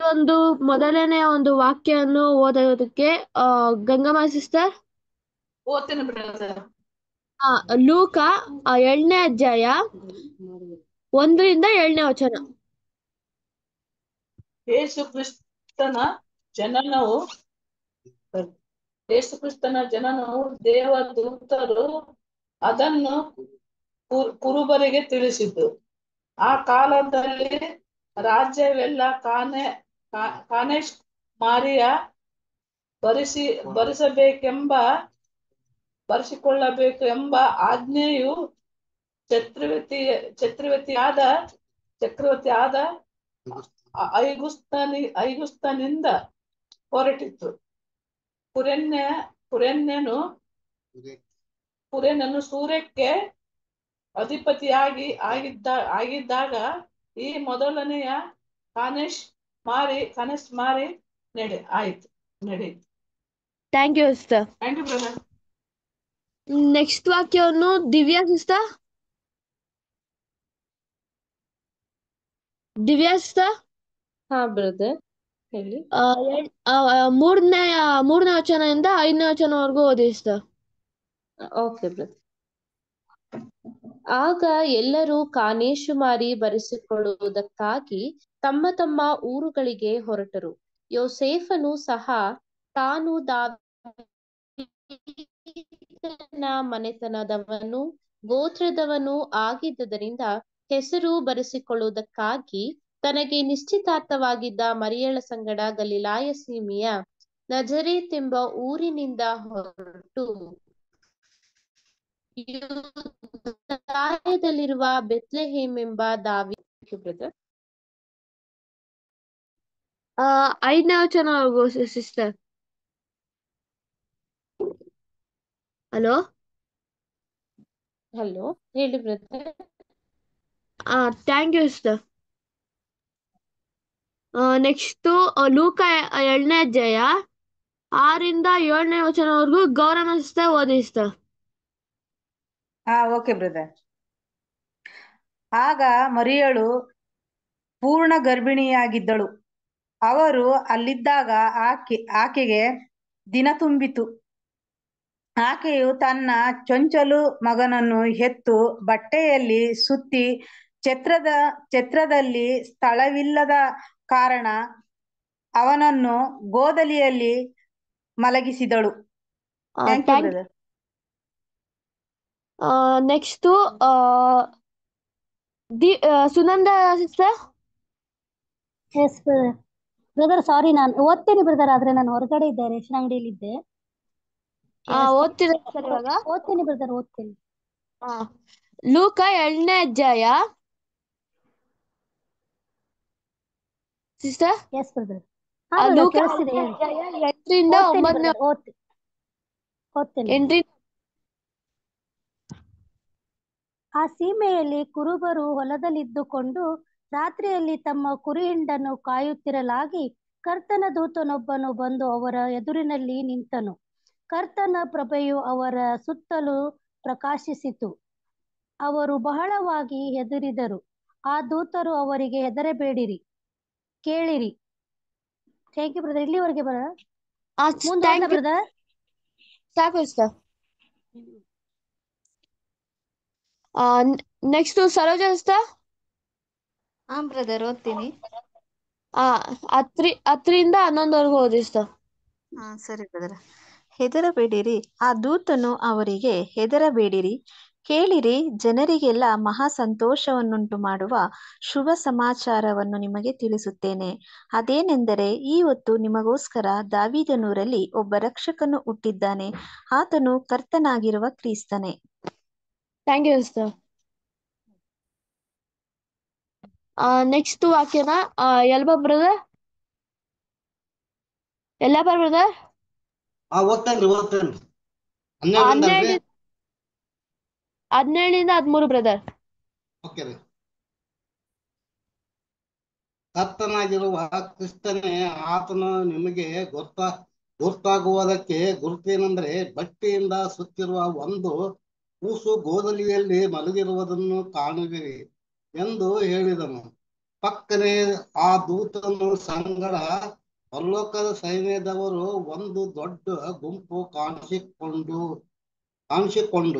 ಒಂದು ಮೊದಲನೇ ಒಂದು ವಾಕ್ಯವನ್ನು ಓದೋದಕ್ಕೆ ಆ ಗಂಗಮ್ಮ ಸಿಸ್ಟರ್ ಓದ್ತೇನೆ ಬ್ರದರ್ ಆ ಲೂಕ ಆ ಏಳನೇ ಅಧ್ಯಾಯ ಒಂದರಿಂದ ಏಳನೇ ವಚನ ಯೇಸು ಕ್ರಿಸ್ತನ ಜನನವು ಯೇಸು ಕ್ರಿಸ್ತನ ಜನನವು ದೇವದೂತರು ಅದನ್ನು ಕು- ಕುರುಬರಿಗೆ ತಿಳಿಸಿದ್ದು ಆ ಕಾಲದಲ್ಲಿ ರಾಜ್ಯವೆಲ್ಲ ಕಾನೆ ಕಾ- ಕಾನೇಶ್ ಮಾರಿಯ ಬರಿಸಿ ಬರಿಸಬೇಕೆಂಬ ಬರೆಸಿಕೊಳ್ಳಬೇಕು ಎಂಬ ಆಜ್ಞೆಯು ಚಕ್ರವರ್ತಿ ಚಕ್ರವರ್ತಿಯಾದ ಚಕ್ರವರ್ತಿಯಾದ ಅ- ಐಗುಸ್ತನಿ ಐಗುಸ್ತನಿಂದ ಹೊರಟಿತ್ತು ಕುರೆನ್ಯ ಕುರೆನ್ಯನು ಕುರೆನ್ಯನು ಸೂರ್ಯಕ್ಕೆ ಅಧಿಪತಿಯಾಗಿ ಆಗಿದ್ದ ಆಗಿದ್ದಾಗ ಈ ಮೊದಲನೆಯ ಕಾನೇಶ್ ಮಾರಿ ಕನೆಶ್ ಮಾರಿ ನಡೆ ಆಯ್ತು ನಡೆಯಿತು thank you sister thank you brother next ವಾಕ್ಯವನ್ನು ದಿವ್ಯಾ ಸಿಸ್ಟರ್ ದಿವ್ಯಾ ಸಿಸ್ಟರ್ ಹಾ ಬ್ರದರ್ ಹೇಳಿ ಆ, ಎಳ್- ಆ, ಆ, ಮೂರನೇ ಮೂರನೇ ವಚನದಿಂದ ಐದನೇ ವಚನವರೆಗೂ ಓದಿ ಸಿಸ್ಟರ್ ಓಕೆ ಬ್ರದರ್ ಆಗ ಎಲ್ಲರೂ ಕಾನೇಶುಮಾರಿ ಬರೆಸಿಕೊಳ್ಳುವುದಕ್ಕಾಗಿ ತಮ್ಮ ತಮ್ಮ ಊರುಗಳಿಗೆ ಹೊರಟರು ಯೋಸೇಫನು ಸಹ ತಾನು ದಾವೀದನ ಮನೆತನದವನು ಗೋತ್ರದವನು ಆಗಿದ್ದರಿಂದ ಹೆಸರು ಬರೆಸಿಕೊಳ್ಳುವುದಕ್ಕಾಗಿ ತನಗೆ ನಿಶ್ಚಿತಾರ್ಥವಾಗಿದ್ದ ಮರಿಯಳ ಸಂಗಡ ಗಲಿಲಾಯ ಸೀಮೆಯ ನಜರೇತ್ ಎಂಬ ಊರಿನಿಂದ ಹೊರಟು ಯೂದಾಯದಲ್ಲಿರುವ ಬೆತ್ಲೆಹೇಮ್ ಎಂಬ ದಾವಿ ಬ್ರದರ್ ಆ, ಐದನೇ ವಚನವರೆಗೂ ಸಿಸ್ಟರ್ ಹಲೋ ಹಲೋ ಹೇಳಿ ಬ್ರದರ್ ಆ ಥ್ಯಾಂಕ್ ಯು ಸಿಸ್ಟರ್ ನೆಕ್ಸ್ಟು ಲೂಕ ಏಳನೇ ಅಧ್ಯಾಯ ಆರಿಂದ ಏಳನೇ ವಚನವರೆಗೂ ಗೌರವ ಸಿಸ್ಟರ್ ಓದಿ ಸಿಸ್ಟರ್ ಹಾ ಓಕೆ ಬ್ರದರ್ ಆಗ ಮರಿಯಳು ಪೂರ್ಣ ಗರ್ಭಿಣಿಯಾಗಿದ್ದಳು ಅವರು ಅಲ್ಲಿದ್ದಾಗ ಆಕೆ ಆಕೆಗೆ ದಿನ ತುಂಬಿತು ಆಕೆಯು ತನ್ನ ಚೊಂಚಲು ಮಗನನ್ನು ಹೆತ್ತು ಬಟ್ಟೆಯಲ್ಲಿ ಸುತ್ತಿ ಛತ್ರದ ಛತ್ರದಲ್ಲಿ ಸ್ಥಳವಿಲ್ಲದ ಕಾರಣ ಅವನನ್ನು ಗೋದಲಿಯಲ್ಲಿ ಮಲಗಿಸಿದಳು thank you thank brother next ದಿ ಆ, Sunanda sister yes brother brother sorry ನಾನು ಓದ್ತೇನೆ ಬ್ರದರ್ ಆದ್ರೆ ನಾನು ಹೊರಗಡೆ ಇದ್ದೆ ರೇಷನ್ ಅಂಗಡಿಯಲ್ಲಿ ಇದ್ದೆ ಓದ್ತೀರ ಸರ್ ಇವಾಗ ಓದ್ತೇನೆ ಬ್ರದರ್ ಓದ್ತೇನೆ ಆ, ಲೂಕ ಏಳನೇ ಅಧ್ಯಾಯ ಸಿಸ್ಟರ್ ಎಸ್ ಬ್ರದರ್ ಹಾ ಬ್ರದರ್ ಲೂಕ ಕೇಳಿಸ್ತಿದೆ ಏಳನೇ ಹೇಳಿ ಅಧ್ಯಾಯ ಎಂಟರಿಂದ ಓದ್ತೇನೆ ಒಂಬತ್ತನೇ ಬ್ರದರ್ ಓದ್ತೇನೆ ಓದ್ತೇನೆ ಎಂಟರಿಂದ ಆ ಸೀಮೆಯಲ್ಲಿ ಕುರುಬರು ಹೊಲದಲ್ಲಿದ್ದುಕೊಂಡು ರಾತ್ರಿಯಲ್ಲಿ ತಮ್ಮ ಕುರಿ ಹಿಂಡನ್ನು ಕಾಯುತ್ತಿರಲಾಗಿ ಕರ್ತನ ದೂತನೊಬ್ಬನು ಬಂದು ಅವರ ಎದುರಿನಲ್ಲಿ ನಿಂತನು ಕರ್ತನ ಪ್ರಭೆಯು ಅವರ ಸುತ್ತಲೂ ಪ್ರಕಾಶಿಸಿತು ಅವರು ಬಹಳವಾಗಿ ಹೆದರಿದರು ಆ ದೂತರು ಅವರಿಗೆ ಹೆದರಬೇಡಿರಿ ಕೇಳಿರಿ ಥ್ಯಾಂಕ್ ಯು ಬ್ರದರ್ ಇಲ್ಲಿವರೆಗೆ ಬರ ಮುಂದೆ ಥ್ಯಾಂಕ್ ಯು ಬ್ರದರ್ ಸಾಕು ಸಿಸ್ಟರ್ ನೆಕ್ಸ್ಟ್ ಸರೋಜ ಸಿಸ್ಟರ್ ಹಾ ಬ್ರದರ್ ಓದ್ತೀನಿ ಹತ್ರಿ ಹತ್ತರಿಂದ ಹನ್ನೊಂದವರೆಗೂ ಓದಿ ಸಿಸ್ಟರ್ ಹಾ ಸರಿ ಬ್ರದರ್ ಹೆದರಬೇಡಿರಿ ಆ ದೂತನು ಅವರಿಗೆ ಹೆದರಬೇಡಿರಿ ಕೇಳಿರಿ ಜನರಿಗೆಲ್ಲ ಮಹಾ ಸಂತೋಷವನ್ನುಂಟು ಮಾಡುವ ಶುಭ ಸಮಾಚಾರವನ್ನು ನಿಮಗೆ ತಿಳಿಸುತ್ತೇನೆ ಅದೇನೆಂದರೆ ಈ ಹೊತ್ತು ನಿಮಗೋಸ್ಕರ ದಾವೀದನೂರಲ್ಲಿ ಒಬ್ಬ ರಕ್ಷಕನು ಹುಟ್ಟಿದ್ದಾನೆ ಆತನು ಕರ್ತನಾಗಿರುವ ಕ್ರಿಸ್ತನೇ ಥ್ಯಾಂಕ್ ಯು ಸಿಸ್ಟರ್ ನೆಕ್ಸ್ಟ್ ವಾಕ್ಯನ ಎಲ್ಬ ಬ್ರದರ್ ಎಲ್ಲಪ್ಪ ಬ್ರದರ್ ಹಾ ಓದ್ತೇನ್ರಿ ಓದ್ತೇನ್ರಿ ಹನ್ನೆರಡರಿಂದ ಅಲ್ರಿ ಹನ್ನೆರಡು ಹದಿನೇಳರಿಂದ ಹದಿಮೂರು ಬ್ರದರ್ ಓಕೆ ರೀ ಕರ್ತನಾಗಿರುವ ಕ್ರಿಸ್ತನೇ ಆತನು ನಿಮಗೆ ಗೊತ್ತಾ ಗುರ್ತಾಗುವುದಕ್ಕೆ ಗುರುತೇನೆಂದರೆ ಬಟ್ಟೆಯಿಂದ ಸುತ್ತಿರುವ ಒಂದು ಕೂಸು ಗೋದಲಿಯಲ್ಲಿ ಮಲಗಿರುವುದನ್ನು ಕಾಣುವಿರಿ ಎಂದು ಹೇಳಿದನು ಪಕ್ಕನೆ ಆ ದೂತನು ಸಂಗಡ ಪರಲೋಕದ ಸೈನ್ಯದವರು ಒಂದು ದೊಡ್ಡ ಗುಂಪು ಕಾಣಿಸಿಕೊಂಡು ಕಾಣಿಸಿಕೊಂಡು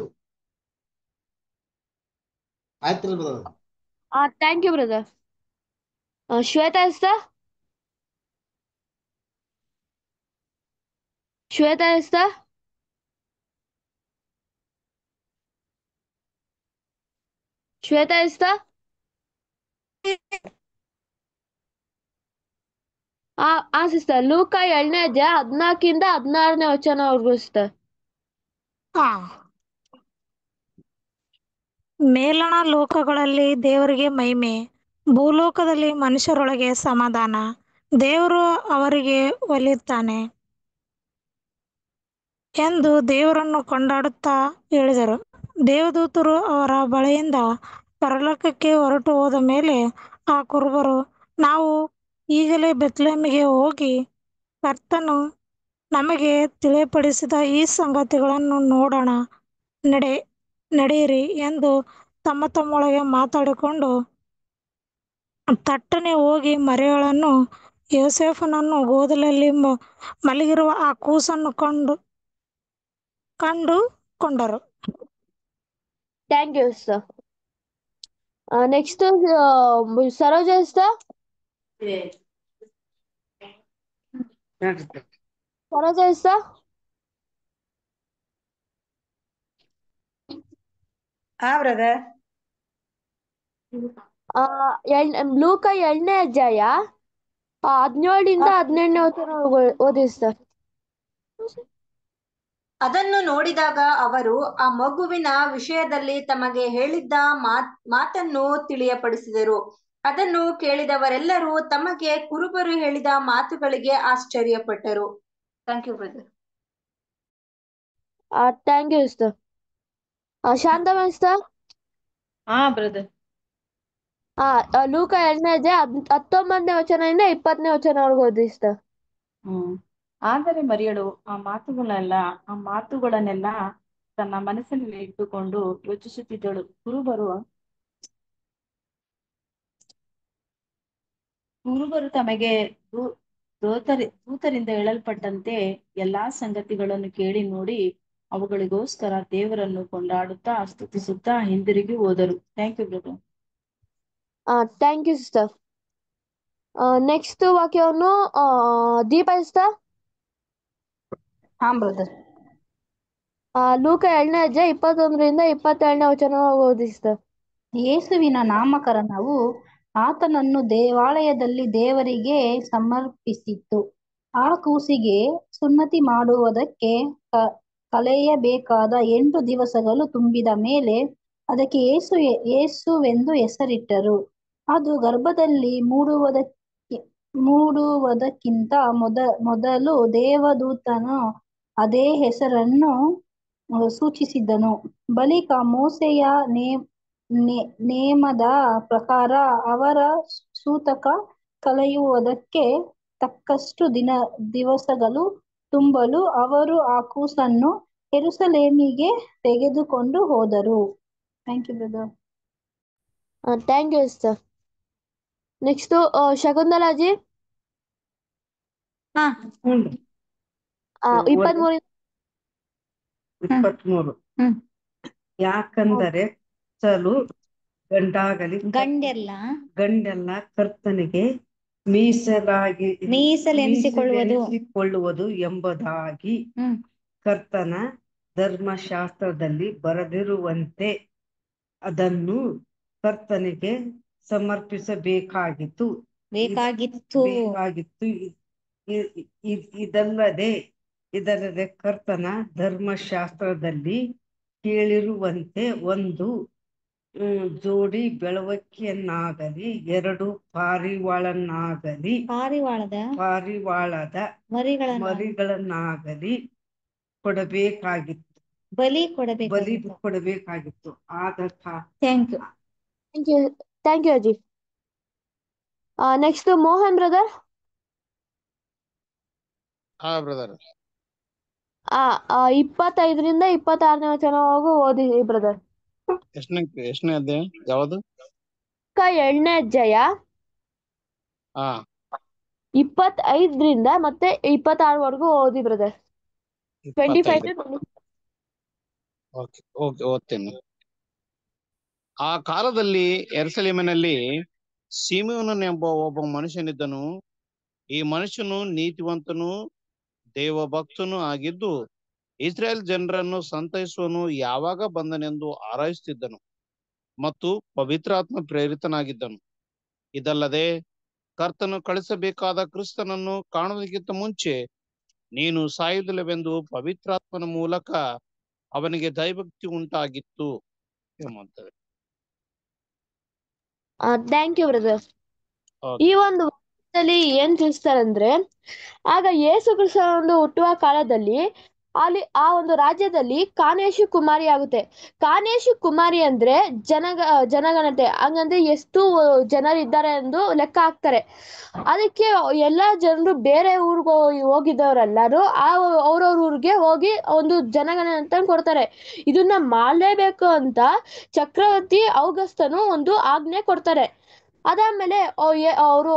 ಆಯ್ತು ಬ್ರದರ್ ಆ ಥ್ಯಾಂಕ್ ಯು ಬ್ರದರ್ ಶ್ವೇತಾ ಎಸ್ತಾ ಶ್ವೇತಾ ಎಸ್ತಾ ಶ್ವೇತಾ ಎಸ್ತಾ ಆ ಆ ಸಿಸ್ಟರ್ ಲೂಕ ಏಳನೇ ಅಧ್ಯಾಯ ಹದ್ನಾಲ್ಕಿಂದ ಹದಿನಾರನೇ ವಚನವರೆಗೂ ಸಿಸ್ಟರ್ ಹಾ ಮೇಲಣ ಲೋಕಗಳಲ್ಲಿ ದೇವರಿಗೆ ಮಹಿಮೆ ಭೂಲೋಕದಲ್ಲಿ ಮನುಷ್ಯರೊಳಗೆ ಸಮಾಧಾನ ದೇವರು ಅವರಿಗೆ ಒಲಿಯುತ್ತಾನೆ ಎಂದು ದೇವರನ್ನು ಕೊಂಡಾಡುತ್ತಾ ಹೇಳಿದರು ದೇವದೂತರು ಅವರ ಬಳಿಯಿಂದ ಪರಲೋಕಕ್ಕೆ ಹೊರಟು ಹೋದ ಮೇಲೆ ಆ ಕುರುಬರು ನಾವು ಈಗಲೇ ಬೆತ್ಲೆಹೇಮಿಗೆ ಹೋಗಿ ಕರ್ತನು ನಮಗೆ ತಿಳಿಯಪಡಿಸಿದ ಈ ಸಂಗತಿಗಳನ್ನು ನೋಡೋಣ ನಡೆ ನಡೆಯಿರಿ ಎಂದು ತಮ್ಮ ತಮ್ಮೊಳಗೆ ಮಾತಾಡಿಕೊಂಡು ತಟ್ಟನೆ ಹೋಗಿ ಮರಿಗಳನ್ನು ಯೋಸೇಫನನ್ನು ಗೋದಲಲ್ಲಿ ಮ- ಮಲಗಿರುವ ಆ ಕೂಸನ್ನು ಕಂಡು ಕಂಡುಕೊಂಡರು thank you sister next Saroja sister Saroja sister ಹಾ ಬ್ರದರ್ ಆ ಎಳ್ ಲೂಕ ಏಳನೇ ಅಧ್ಯಾಯ ಆ, ಹದಿನೇಳರಿಂದ ಹದಿನೆಂಟನೇ ವಚನ ಓದಿ ಸರ್ ಅದನ್ನು ನೋಡಿದಾಗ ಅವರು ಆ ಮಗುವಿನ ವಿಷಯದಲ್ಲಿ ತಮಗೆ ಹೇಳಿದ್ದ ಮಾತ್ ಮಾತನ್ನು ತಿಳಿಯಪಡಿಸಿದರು ಅದನ್ನು ಕೇಳಿದವರೆಲ್ಲರೂ ತಮಗೆ ಕುರುಬರು ಹೇಳಿದ ಮಾತುಗಳಿಗೆ ಆಶ್ಚರ್ಯಪಟ್ಟರು thank you brother thank you sir Shantamma sir ಹಾ ಬ್ರದರ್ ಆ ಆ, ಲೂಕ ಎರಡನೇ ಅಧ್ಯಾಯ ಹದ್- ಹತ್ತೊಂಬತ್ತನೇ ವಚನದಿಂದ ಇಪ್ಪತ್ತನೇ ವಚನವರೆಗೂ ಓದಿ ಸರ್ ಹ್ಮ್ ಆದರೆ ಮರಿಯಳು ಆ ಮಾತುಗಳೆಲ್ಲ ಆ ಮಾತುಗಳನ್ನೆಲ್ಲ ತನ್ನ ಮನಸ್ಸಿನಲ್ಲಿ ಇಟ್ಟುಕೊಂಡು ಯೋಚಿಸುತ್ತಿದ್ದಳು ಕುರುಬರು ಕುರುಬರು ತಮಗೆ ದೂ- ದೂತರಿ ದೂತರಿಂದ ಹೇಳಲ್ಪಟ್ಟಂತೆ ಎಲ್ಲಾ ಸಂಗತಿಗಳನ್ನು ಕೇಳಿ ನೋಡಿ ಅವುಗಳಿಗೋಸ್ಕರ ದೇವರನ್ನು ಕೊಂಡಾಡುತ್ತಾ ಸ್ತುತಿಸುತ್ತಾ ಹಿಂದಿರುಗಿ ಹೋದರು thank you brother thank you sister next ವಾಕ್ಯವನ್ನು ಆ, ದೀಪ ಸಿಸ್ಟರ್ ಹಾ ಬ್ರದರ್ ಲೂಕ ಎರಡನೇ ಅಧ್ಯಾಯ ಇಪ್ಪತ್ತೊಂದರಿಂದ ಇಪ್ಪತ್ತೆರಡನೇ ವಚನ ಓದಿ ಸಿಸ್ಟರ್ ಯೇಸುವಿನ ನಾಮಕರಣವು ಆತನನ್ನು ದೇವಾಲಯದಲ್ಲಿ ದೇವರಿಗೆ ಸಮರ್ಪಿಸಿತ್ತು ಆ ಕೂಸಿಗೆ ಸುನ್ನತಿ ಮಾಡುವುದಕ್ಕೆ ಕ- ಕಳೆಯಬೇಕಾದ ಎಂಟು ದಿವಸಗಳು ತುಂಬಿದ ಮೇಲೆ ಅದಕ್ಕೆ ಯೇಸು ಯೇಸುವೆಂದು ಹೆಸರಿಟ್ಟರು ಅದು ಗರ್ಭದಲ್ಲಿ ಮೂಡುವುದಕ್ಕೆ ಮೂಡುವುದಕ್ಕಿಂತ ಮೊದ ಮೊದಲು ದೇವದೂತನು ಅದೇ ಹೆಸರನ್ನು ಆ, ಸೂಚಿಸಿದನು ಬಳಿಕ ಮೋಸೆಯ ನೇ ನೇ- ನೇಮದ ಪ್ರಕಾರ ಅವರ ಸೂತಕ ಕಳೆಯುವುದಕ್ಕೆ ತಕ್ಕಷ್ಟು ದಿನ ದಿವಸಗಳು ತುಂಬಲು ಅವರು ಆ ಕೂಸನ್ನು ಯೆರೂಸಲೇಮಿಗೆ ತೆಗೆದುಕೊಂಡು ಹೋದರು thank you brother thank you sister next Shakuntala ji ಹಾ ಇಪ್ಪತ್ಮೂರಿಂದ ಇಪ್ಪತ್ಮೂರು ಹ್ಮ್. ಯಾಕಂದರೆ ಚಲು ಗಂಡಾಗಲಿ ಗಂಡೆಲ್ಲ ಗಂಡೆಲ್ಲ ಕರ್ತನಿಗೆ ಮೀಸಲಾಗಿ ಮೀಸಲೆನಿಸಿಕೊಳ್ಳುವುದು. ಮೀಸಲೆನಿಸಿಕೊಳ್ಳುವುದು ಎಂಬುದಾಗಿ ಹ್ಮ್. ಕರ್ತನ ಧರ್ಮಶಾಸ್ತ್ರದಲ್ಲಿ ಬರೆದಿರುವಂತೆ ಅದನ್ನು ಕರ್ತನಿಗೆ ಸಮರ್ಪಿಸಬೇಕಾಗಿತ್ತು ಬೇಕಾಗಿತ್ತು ಬೇಕಾಗಿತ್ತು ಇ- ಇ- ಇ- ಇದಲ್ಲದೆ ಇದಲ್ಲದೆ ಕರ್ತನ ಧರ್ಮಶಾಸ್ತ್ರದಲ್ಲಿ ಕೇಳಿರುವಂತೆ ಒಂದು ಹ್ಮ್, ಜೋಡಿ ಬೆಳವಕ್ಕಿಯನ್ನಾಗಲಿ ಎರಡು ಪಾರಿವಾಳನ್ನಾಗಲಿ ಪಾರಿವಾಳದ ಪಾರಿವಾಳದ ಮರಿಗಳನ್ನ ಮರಿಗಳನ್ನಾಗಲಿ ಕೊಡಬೇಕಾಗಿತ್ತು ಬಲಿ ಬಲಿ ಕೊಡಬೇಕಾಗಿತ್ತು ಕೊಡಬೇಕಾಗಿತ್ತು ಆದ ಕಾ- thank you thank you thank you ಅಜಿ ನೆಕ್ಸ್ಟ್ ಮೋಹನ್ ಬ್ರದರ್ ಹಾ ಬ್ರದರ್ ಇಪ್ಪತ್ತೈದರಿಂದ ಇಪ್ಪತ್ತಾರನೇ ವಚನವರೆಗೂ ಓದಿ ಬ್ರದರ್ ಎಷ್ಟನೇ ಎಷ್ಟನೇ ಅಧ್ಯಾಯ ಯಾವುದು ಎರಡನೇ ಅಧ್ಯಾಯ ಹಾ ಇಪ್ಪತ್ತೈದರಿಂದ ಮತ್ತೆ ಇಪ್ಪತ್ತಾರವರೆಗೂ ಓದಿ ಬ್ರದರ್ ಟ್ವೆಂಟಿ ಫೈವ್ ಟು ಇಪ್ಪತ್ತೈದು ಓಕೆ ಓಕೆ ಓದ್ತೇನೆ ಆ ಕಾಲದಲ್ಲಿ ಎರುಸಲೇಮಿನಲ್ಲಿ ಸಿಮೆಯೋನನೆಂಬ ಒಬ್ಬ ಮನುಷ್ಯನಿದ್ದನು ಈ ಮನುಷ್ಯನು ನೀತಿವಂತನು ದೇವಭಕ್ತನೂ ಆಗಿದ್ದು ಇಸ್ರೇಲ್ ಜನರನ್ನು ಸಂತೈಸುವನು ಯಾವಾಗ ಬಂದನೆಂದು ಆರೈಸುತ್ತಿದ್ದನು ಮತ್ತು ಪವಿತ್ರಾತ್ಮ ಪ್ರೇರಿತನಾಗಿದ್ದನು ಇದಲ್ಲದೆ ಕರ್ತನು ಕಳಿಸಬೇಕಾದ ಕ್ರಿಸ್ತನನ್ನು ಕಾಣುವುದಕ್ಕಿಂತ ಮುಂಚೆ ನೀನು ಸಾಯುವುದಿಲ್ಲವೆಂದು ಪವಿತ್ರಾತ್ಮನ ಮೂಲಕ ಅವನಿಗೆ ದೈವಭಕ್ತಿ ಉಂಟಾಗಿತ್ತು ಎಂಬುತ್ತದೆ ಥ್ಯಾಂಕ್ ಯು ಬ್ರದರ್ ಓಕೆ ಈ ಒಂದು ವಾಕ್ಯದಲ್ಲಿ ಏನ್ ತಿಳಿಸ್ತಾರಂದ್ರೆ ಆಗ ಯೇಸು ಕ್ರಿಸ್ತ ಒಂದು ಹುಟ್ಟುವ ಕಾಲದಲ್ಲಿ ಅಲ್ಲಿ ಆ ಒಂದು ರಾಜ್ಯದಲ್ಲಿ ಕಾನೇಶು ಕುಮಾರಿ ಆಗುತ್ತೆ ಕಾನೇಶು ಕುಮಾರಿ ಅಂದ್ರೆ ಜನಗ ಜನಗಣತೆ ಹಂಗಂದ್ರೆ ಎಷ್ಟು ಜನರಿದ್ದಾರೆ ಎಂದು ಲೆಕ್ಕ ಹಾಕ್ತಾರೆ ಅದಕ್ಕೆ ಎಲ್ಲಾ ಜನರು ಬೇರೆ ಊರಿಗೆ ಹೋಗಿದ್ದವರೆಲ್ಲರೂ ಆ ಅವ್ರವ್ರ ಊರಿಗೆ ಹೋಗಿ ಒಂದು ಜನಗಣನೆ ಅಂತ ಕೊಡ್ತಾರೆ ಇದನ್ನ ಮಾಡಲೇಬೇಕು ಅಂತ ಚಕ್ರವರ್ತಿ ಔಗಸ್ತನು ಒಂದು ಆಜ್ಞೆ ಕೊಡ್ತಾರೆ ಅದಾದ್ಮೇಲೆ ಅವರು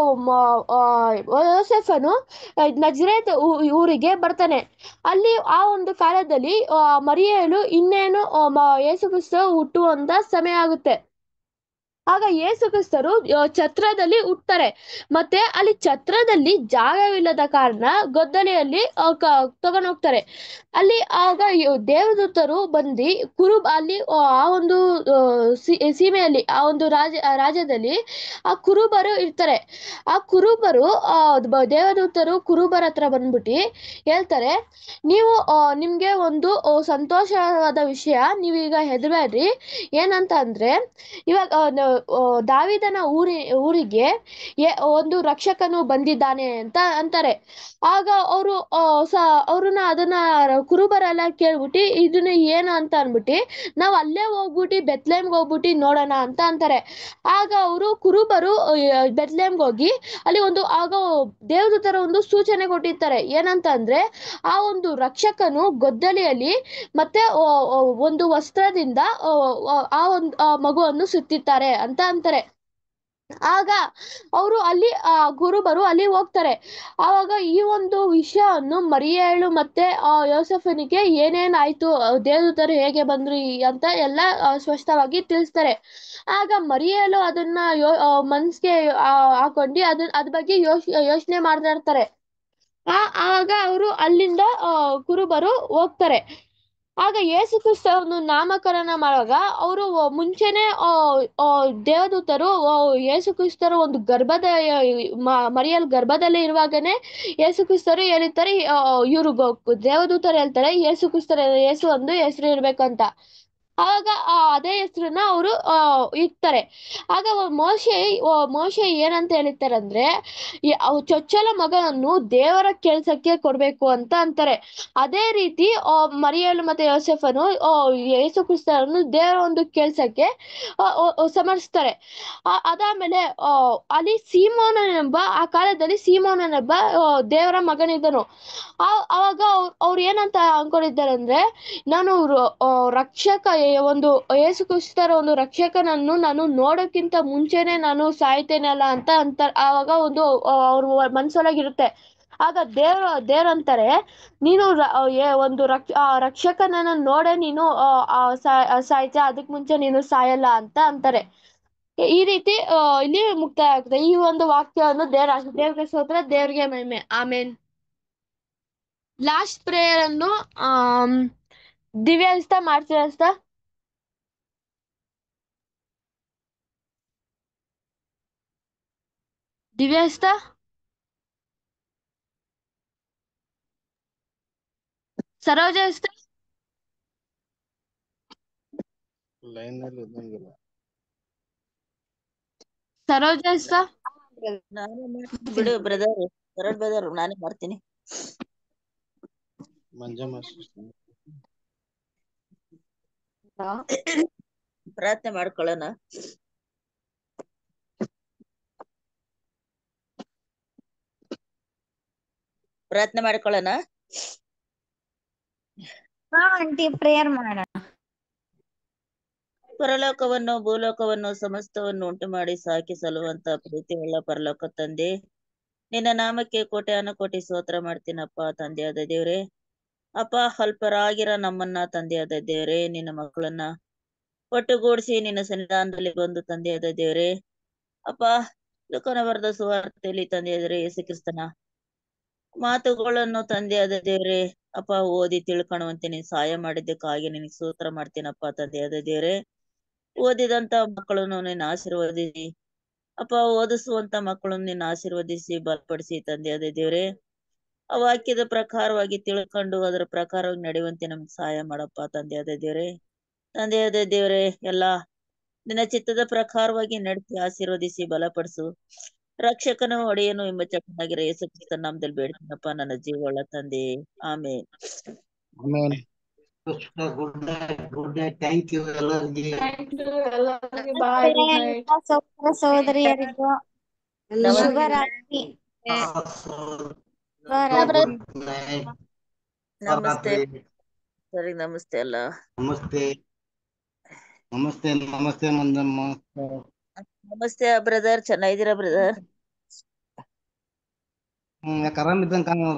ಯೋಸೆಫನು ನಜರೇತ್ ಊ- ಊರಿಗೆ ಬರ್ತಾನೆ ಅಲ್ಲಿ ಆ ಒಂದು ಕಾಲದಲ್ಲಿ ಆ, ಮರಿಯಳು ಇನ್ನೇನು ಆ, ಮ- ಯೇಸು ಕ್ರಿಸ್ತ ಹುಟ್ಟುವಂತ ಸಮಯ ಆಗುತ್ತೆ ಆಗ ಯೇಸು ಕ್ರಿಸ್ತರು ಆ, ಛತ್ರದಲ್ಲಿ ಹುಟ್ತಾರೆ ಮತ್ತೆ ಅಲ್ಲಿ ಛತ್ರದಲ್ಲಿ ಜಾಗವಿಲ್ಲದ ಕಾರಣ ಗೊದ್ದಲಿಯಲ್ಲಿ ಆ, ಕ- ತಗೊಂಡ್ ಹೋಗ್ತಾರೆ ಅಲ್ಲಿ ಆಗ ಇವ್ ದೇವದೂತರು ಬಂದು ಕುರುಬ ಅಲ್ಲಿ ಆ ಆ ಒಂದು ಆ, ಸಿ- ಸೀಮೆಯಲ್ಲಿ ಆ ಒಂದು ರಾಜ ಆ ರಾಜ್ಯದಲ್ಲಿ ಆ ಕುರುಬರು ಇರ್ತಾರೆ ಆ ಕುರುಬರು ಆ ಬ- ದೇವದೂತರು ಕುರುಬರ ಹತ್ರ ಬಂದ್ಬಿಟ್ಟು ಹೇಳ್ತಾರೆ ನೀವು ಆ, ನಿಮ್ಗೆ ಒಂದು ಆ, ಸಂತೋಷವಾದ ವಿಷಯ ನೀವೀಗ ಹೆದರ್ಬೇಡ್ರಿ ಏನಂತ ಅಂದ್ರೆ ಇವಾಗ ಆ, ನ- ಆ, ದಾವಿದನ ಊರಿ ಊರಿಗೆ ಎ- ಒಂದು ರಕ್ಷಕನು ಬಂದಿದ್ದಾನೆ ಅಂತ ಅಂತಾರೆ ಆಗ ಅವರು ಅವ್ರನ್ನ ಅದನ್ನ ಕುರುಬರೆಲ್ಲ ಕೇಳ್ಬಿಟ್ಟು ಇದನ್ನ ಏನು ಅಂತ ಅನ್ಬಿಟ್ಟು ನಾವ್ ಅಲ್ಲೇ ಹೋಗ್ಬಿಟ್ಟು ಬೆತ್ಲೇಮ್ಗೆ ಹೋಗ್ಬಿಟ್ಟು ನೋಡೋಣ ಅಂತ ಅಂತಾರೆ ಆಗ ಅವರು ಕುರುಬರು ಬೆತ್ಲೇಮ್ಗೆ ಹೋಗಿ ಅಲ್ಲಿ ಒಂದು ಆಗ ದೇವದೂತರ ಒಂದು ಸೂಚನೆ ಕೊಟ್ಟಿರ್ತಾರೆ ಏನಂತ ಅಂದ್ರೆ ಆ ಒಂದು ರಕ್ಷಕನು ಗೊದ್ದಲಿಯಲ್ಲಿ ಮತ್ತೆ ಆ, ಆ, ಒಂದು ವಸ್ತ್ರದಿಂದ ಆ, ಆ, ಆ ಒಂದು ಆ ಮಗುವನ್ನು ಸುತ್ತಿದ್ದಾರೆ ಅಂತ ಅಂತಾರೆ ಆಗ ಅವರು ಅಲ್ಲಿ ಆ ಗುರುಬರು ಅಲ್ಲಿ ಹೋಗ್ತಾರೆ ಆವಾಗ ಈ ಒಂದು ವಿಷಯವನ್ನು ಮರಿಯಳು ಮತ್ತೆ ಆ ಯೋಸಫನಿಗೆ ಏನೇನಾಯ್ತು ಆ ದೇವದೂತರು ಹೇಗೆ ಬಂದ್ರು ಈ- ಅಂತ ಎಲ್ಲ ಆ, ಸ್ಪಷ್ಟವಾಗಿ ತಿಳಿಸ್ತಾರೆ ಆಗ ಮರಿಯಳು ಅದನ್ನ ಯೋ ಆ, ಮನ್ಸ್ಗೆ ಆ, ಹಾಕೊಂಡು ಅದನ್ನ ಅದ್ರ ಬಗ್ಗೆ ಯೋಚ್ ಯೋಚನೆ ಮಾಡ್ತಾ ಇರ್ತಾರೆ ಆ ಆಗ ಅವರು ಅಲ್ಲಿಂದ ಆ, ಕುರುಬರು ಹೋಗ್ತಾರೆ ಆಗ ಯೇಸು ಕ್ರಿಸ್ತ ಒಂದು ನಾಮಕರಣ ಮಾಡುವಾಗ ಅವರು ಮುಂಚೆನೆ ಆ, ಆ, ದೇವದೂತರು ಆ, ಯೇಸು ಕ್ರಿಸ್ತರು ಒಂದು ಗರ್ಭದ ಮ- ಮರಿಯಲ್ ಗರ್ಭದಲ್ಲೇ ಇರುವಾಗನೇ ಯೇಸು ಕ್ರಿಸ್ತರು ಹೇಳಿರ್ತಾರೆ ಇವರು ದೇವದೂತರು ಹೇಳ್ತಾರೆ ಯೇಸು ಕ್ರಿಸ್ತರ ಯೇಸು ಒಂದು ಹೆಸರು ಇರ್ಬೇಕು ಅಂತ ಆಗ ಆ ಅದೇ ಹೆಸರನ್ನ ಅವರು ಇರ್ತಾರೆ ಆಗ ಮೋಶೆ ಮೋಶೆ ಏನಂತ ಹೇಳಿರ್ತಾರೆ ಅಂದ್ರೆ ಈ ಅವ್ ಚೊಚ್ಚಲ ಮಗನನ್ನು ದೇವರ ಕೆಲ್ಸಕ್ಕೆ ಕೊಡ್ಬೇಕು ಅಂತ ಅಂತಾರೆ ಅದೇ ರೀತಿ ಆ, ಮರಿಯಳು ಮತ್ತೆ ಯೋಸೆಫನು ಆ, ಯೇಸು ಕ್ರಿಸ್ತರನ್ನು ದೇವರ ಒಂದು ಕೆಲ್ಸಕ್ಕೆ ಆ, ಆ, ಆ, ಸಮರ್ಸ್ತಾರೆ ಆ- ಅದಾದ್ಮೇಲೆ ಆ, ಅಲ್ಲಿ ಸೀಮೋನನೆಂಬ ಆ ಕಾಲದಲ್ಲಿ ಸೀಮೋನನೆಂಬ ಆ, ದೇವರ ಮಗನಿದ್ದನು ಆ- ಅವಾಗ ಅವ್ರು ಅವ್ರು ಏನಂತ ಅನ್ಕೊಂಡಿದ್ದಾರೆ ಅಂದ್ರೆ ನಾನು ರ- ಆ, ರಕ್ಷಕ ಏ- ಒಂದು ಯೇಸು ಕ್ರಿಸ್ತರ ಒಂದು ರಕ್ಷಕನನ್ನು ನಾನು ನೋಡೋಕ್ಕಿಂತ ಮುಂಚೆನೆ ನಾನು ಸಾಯ್ತೇನಲ್ಲ ಅಂತ ಅಂತ ಆವಾಗ ಒಂದು ಆ, ಅವ್ರ ಮನ್ಸೊಳಗಿರುತ್ತೆ ಆಗ ದೇವ್ರ ದೇವ್ರಂತಾರೆ ನೀನು ರ- ಆ, ಏ- ಒಂದು ರಕ್ಷ ಆ ರಕ್ಷಕನನ್ನ ನೋಡೇ ನೀನು ಆ, ಆ, ಸಾ- ಆ, ಸಾಯ್ತೀಯ ಅದಕ್ ಮುಂಚೆ ನೀನು ಸಾಯಲ್ಲ ಅಂತ ಅಂತಾರೆ ಈ ರೀತಿ ಆ, ಇಲ್ಲಿ ಮುಕ್ತಾಯ ಆಗ್ತದೆ ಈ ಒಂದು ವಾಕ್ಯವನ್ನು ದೇವ್ರ ದೇವ್ರಿಗೆ ಸ್ತೋತ್ರ ದೇವ್ರಿಗೆ ಮಹಿಮೆ ಆಮೇನ್ ಲಾಸ್ಟ್ ಪ್ರೇಯರ್ ಅನ್ನು ಆಮ್, ದಿವ್ಯ ಹಸ್ತ ಮಾಡ್ತೀರಾ ಹಸ್ತ ದಿವ್ಯ ಹಸ್ತ ಸರೋಜ ಹಸ್ತ ಲೈನ್ ನಲ್ಲಿ ಇದ್ದಂಗಿಲ್ಲ ಸರೋಜ ಹಸ್ತ ನಾನೇ ಮಾಡ್ತೀನಿ ಬಿಡು ಬ್ರದರ್ ಶರಣ್ ಬ್ರದರ್ ನಾನೇ ಮಾಡ್ತೀನಿ ಮಂಜಮ್ಮ sister. ಪ್ರಾರ್ಥನೆ ಮಾಡ್ಕೊಳ್ಳೋಣ ಪ್ರಾರ್ಥನೆ ಮಾಡ್ಕೊಳ್ಳೋಣ ಹಾ ಆಂಟಿ ಪ್ರೇಯರ್ ಮಾಡೋಣ ಪರಲೋಕವನ್ನು ಭೂಲೋಕವನ್ನು ಸಮಸ್ತವನ್ನು ಉಂಟು ಮಾಡಿ ಸಾಕಿ ಸಲುವಂತ ಪ್ರೀತಿಯುಳ್ಳ ಪರಲೋಕ ತಂದೆ ನಿನ್ನ ನಾಮಕ್ಕೆ ಕೋಟ್ಯಾನು ಕೋಟಿ ಸ್ತೋತ್ರ ಮಾಡ್ತೀನಪ್ಪ ತಂದೆಯಾದ ದೇವ್ರೆ ಅಪ್ಪ ಅಲ್ಪರಾಗಿರ ನಮ್ಮನ್ನ ತಂದೆಯಾದ ದೇವ್ರೆ ನಿನ್ನ ಮಕ್ಕಳನ್ನ ಒಟ್ಟುಗೂಡಿಸಿ ನಿನ್ನ ಸನ್ನಿಧಾನದಲ್ಲಿ ಬಂದು ತಂದೆಯಾದ ದೇವ್ರೆ ಅಪ್ಪ ಲುಕನ ಬರೆದ ಸುವಾರ್ತೆಯಲ್ಲಿ ತಂದೆಯಾದರೆ ಯೇಸು ಕ್ರಿಸ್ತನ ಮಾತುಗಳನ್ನು ತಂದೆಯಾದ ದೇವ್ರೆ ಅಪ್ಪ ಓದಿ ತಿಳ್ಕೊಳ್ಳುವಂತೆ ನೀನ್ ಸಹಾಯ ಮಾಡಿದ್ದಕ್ಕಾಗಿ ನಿನಗೆ ಸ್ತೋತ್ರ ಮಾಡ್ತೀನಪ್ಪ ತಂದೆಯಾದ ದೇವ್ರೆ ಓದಿದಂತ ಮಕ್ಕಳನ್ನು ನೀನು ಆಶೀರ್ವದಿಸಿ ಅಪ್ಪ ಓದಿಸುವಂತ ಮಕ್ಕಳನ್ನು ನೀನು ಆಶೀರ್ವದಿಸಿ ಬಲಪಡಿಸಿ ತಂದೆಯಾದ ದೇವ್ರೆ ಆ ವಾಕ್ಯದ ಪ್ರಕಾರವಾಗಿ ತಿಳ್ಕೊಂಡು ಅದರ ಪ್ರಕಾರವಾಗಿ ನಡೆಯುವಂತೆ ನಮ್ಗೆ ಸಹಾಯ ಮಾಡಪ್ಪ ತಂದೆಯಾದ ದೇವ್ರೆ ತಂದೆಯಾದ ದೇವ್ರೆ ಎಲ್ಲಾ ನಿನ್ನ ಚಿತ್ತದ ಪ್ರಕಾರವಾಗಿ ನಡೆಸಿ ಆಶೀರ್ವದಿಸಿ ಬಲಪಡಿಸು ರಕ್ಷಕನು ಒಡೆಯನು ಎಂಬ ಚಕ್ಕನಾಗಿರೋ ಯೇಸು ಕ್ರಿಸ್ತನ ನಾಮದಲ್ಲಿ ಬೇಡ್ತೀನಪ್ಪ ನನ್ನ ಜೀವಗಳ ತಂದೆ ಆಮೇಲೆ ಆಮೇನ್ good night good night thank you ಎಲ್ಲರಿಗೆ ಥ್ಯಾಂಕ್ ಯು ಎಲ್ಲರಿಗೂ ಬಾಯ್ ಗುಡ್ ನೈಟ್ ಎಲ್ಲ ಸಹೋದರ ಸಹೋದರಿಯರಿಗೂ ಶುಭರಾತ್ರಿ ಶುಭರಾತ್ರಿ ಗುಡ್ ನೈಟ್ ನಮಸ್ತೆ ಸರಿ ನಮಸ್ತೆ ಅಲ್ಲ ನಮಸ್ತೆ ನಮಸ್ತೆ ನಮಸ್ತೆ ಮಂದಮ್ಮ ನಮಸ್ತೆ ಬ್ರದರ್ ಚೆನ್ನಾಗಿದ್ದೀರಾ ಬ್ರದರ್ ಹ್ಮ್ ಯಾಕೆ ಆರಾಮಿದ್ದಂಗ ಕಾಣ